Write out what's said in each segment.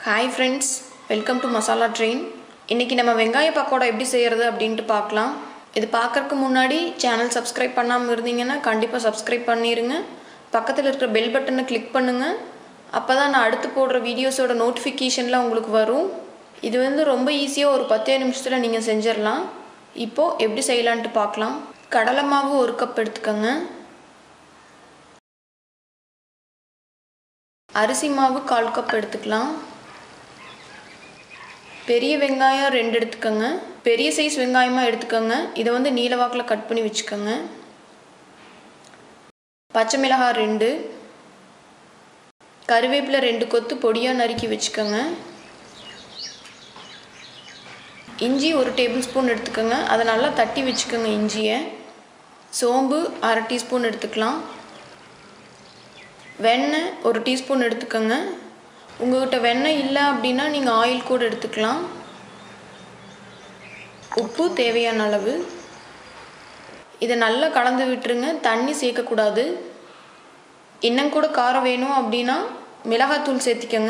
hi friends welcome to masala train இன்றைக்கி நம்ம வெங்காய பக்கோடா எப்படி செய்கிறது அப்படின்ட்டு பார்க்கலாம் இது பார்க்கறக்கு முன்னாடி சேனல் சப்ஸ்கிரைப் பண்ணாமல் இருந்தீங்கன்னா கண்டிப்பாக சப்ஸ்கிரைப் பண்ணிடுங்க பக்கத்தில் இருக்கிற பெல் பட்டனை கிளிக் பண்ணுங்கள் அப்போ தான் நான் அடுத்து போடுற வீடியோஸோட நோட்டிஃபிகேஷன்லாம் உங்களுக்கு வரும் இது வந்து ரொம்ப ஈஸியாக ஒரு பத்தே நிமிஷத்தில் நீங்கள் செஞ்சிடலாம் இப்போது எப்படி செய்யலான்ட்டு பார்க்கலாம் கடலை மாவு ஒரு கப் எடுத்துக்கோங்க அரிசி மாவு கால் கப் எடுத்துக்கலாம் பெரிய வெங்காயம் ரெண்டு எடுத்துக்கோங்க பெரிய சைஸ் வெங்காயமாக எடுத்துக்கோங்க இதை வந்து நீலவாக்கில் கட் பண்ணி வச்சுக்கோங்க பச்சை மிளகாய் ரெண்டு கருவேப்பிலை ரெண்டு கொத்து பொடியாக நறுக்கி வச்சுக்கோங்க இஞ்சி ஒரு டேபிள் ஸ்பூன் எடுத்துக்கோங்க அதை நல்லா தட்டி வச்சுக்கோங்க இஞ்சியை சோம்பு அரை டீஸ்பூன் எடுத்துக்கலாம் வெண்ணெய் ஒரு டீஸ்பூன் எடுத்துக்கோங்க உங்கள்கிட்ட வெண்ணெய் இல்லை அப்படின்னா நீங்கள் ஆயில் கூட எடுத்துக்கலாம் உப்பு தேவையான அளவு இதை நல்லா கலந்து விட்டுருங்க தண்ணி சேர்க்கக்கூடாது இன்னும் கூட காரம் வேணும் அப்படின்னா மிளகாத்தூள் சேர்த்திக்கோங்க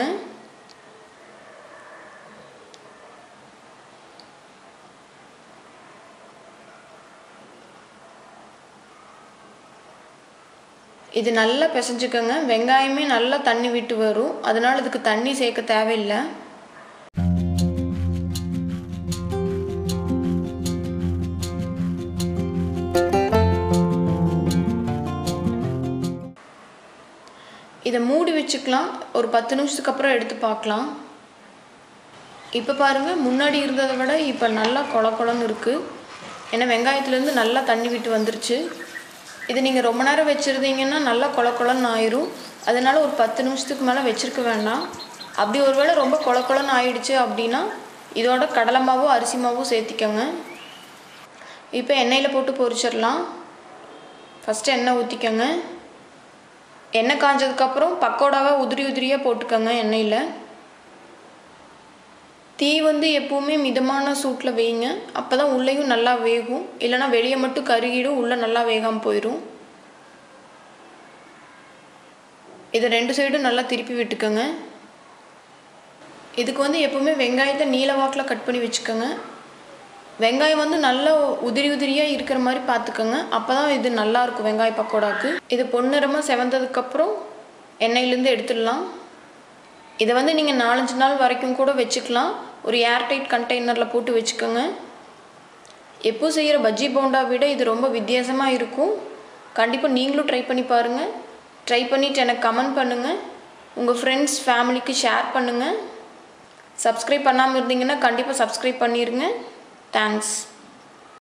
இது நல்லா பிசைஞ்சுக்கோங்க வெங்காயமே நல்லா தண்ணி விட்டு வரும் அதனால் இதுக்கு தண்ணி சேர்க்க தேவையில்லை இதை மூடி வச்சுக்கலாம் ஒரு பத்து நிமிஷத்துக்கு அப்புறம் எடுத்து பார்க்கலாம் இப்போ பாருங்கள் முன்னாடி இருந்ததை விட இப்போ நல்லா கொல கொலன்னு இருக்குது ஏன்னா வெங்காயத்துலேருந்து நல்லா தண்ணி விட்டு வந்துருச்சு இது நீங்கள் ரொம்ப நேரம் வச்சுருந்தீங்கன்னா நல்லா கொல கொலன்னு ஆயிரும் அதனால் ஒரு பத்து நிமிஷத்துக்கு மேலே வச்சுருக்க வேண்டாம் அப்படி ஒருவேளை ரொம்ப கொல கொலன்னு ஆயிடுச்சு அப்படின்னா இதோட கடலை மாவும் அரிசி மாவும் சேர்த்திக்கோங்க இப்போ எண்ணெயில் போட்டு பொரிச்சிடலாம் ஃபஸ்ட்டு எண்ணெய் ஊற்றிக்கோங்க எண்ணெய் காஞ்சதுக்கப்புறம் பக்கோடாவை உதிரி உதிரியாக போட்டுக்கோங்க எண்ணெயில் தீ வந்து எப்போவுமே மிதமான சூட்டில் வைங்க அப்போ தான் உள்ளேயும் நல்லா வேகும் இல்லைனா வெளியே மட்டும் கருகிடும் உள்ளே நல்லா வேகாமல் போயிடும் இதை ரெண்டு சைடும் நல்லா திருப்பி விட்டுக்கோங்க இதுக்கு வந்து எப்போவுமே வெங்காயத்தை நீல வாக்கில் கட் பண்ணி வச்சுக்கோங்க வெங்காயம் வந்து நல்லா உதிரி உதிரியாக இருக்கிற மாதிரி பார்த்துக்கோங்க அப்போ தான் இது நல்லாயிருக்கும் வெங்காய பக்கோடாக்கு இது பொன்னிறமாக செவந்ததுக்கப்புறம் எண்ணெயிலேருந்து எடுத்துடலாம் இதை வந்து நீங்கள் நாலஞ்சு நாள் வரைக்கும் கூட வச்சுக்கலாம் ஒரு ஏர்டைட் கண்டெய்னரில் போட்டு வச்சுக்கோங்க எப்போ செய்கிற பஜ்ஜி போண்டா விட இது ரொம்ப வித்தியாசமாக இருக்கும் கண்டிப்பாக நீங்களும் ட்ரை பண்ணி பாருங்கள் ட்ரை பண்ணிவிட்டு எனக்கு கமெண்ட் பண்ணுங்கள் உங்கள் ஃப்ரெண்ட்ஸ் ஃபேமிலிக்கு ஷேர் பண்ணுங்கள் சப்ஸ்கிரைப் பண்ணாமல் இருந்தீங்கன்னா கண்டிப்பாக சப்ஸ்கிரைப் பண்ணிடுங்க தேங்க்ஸ்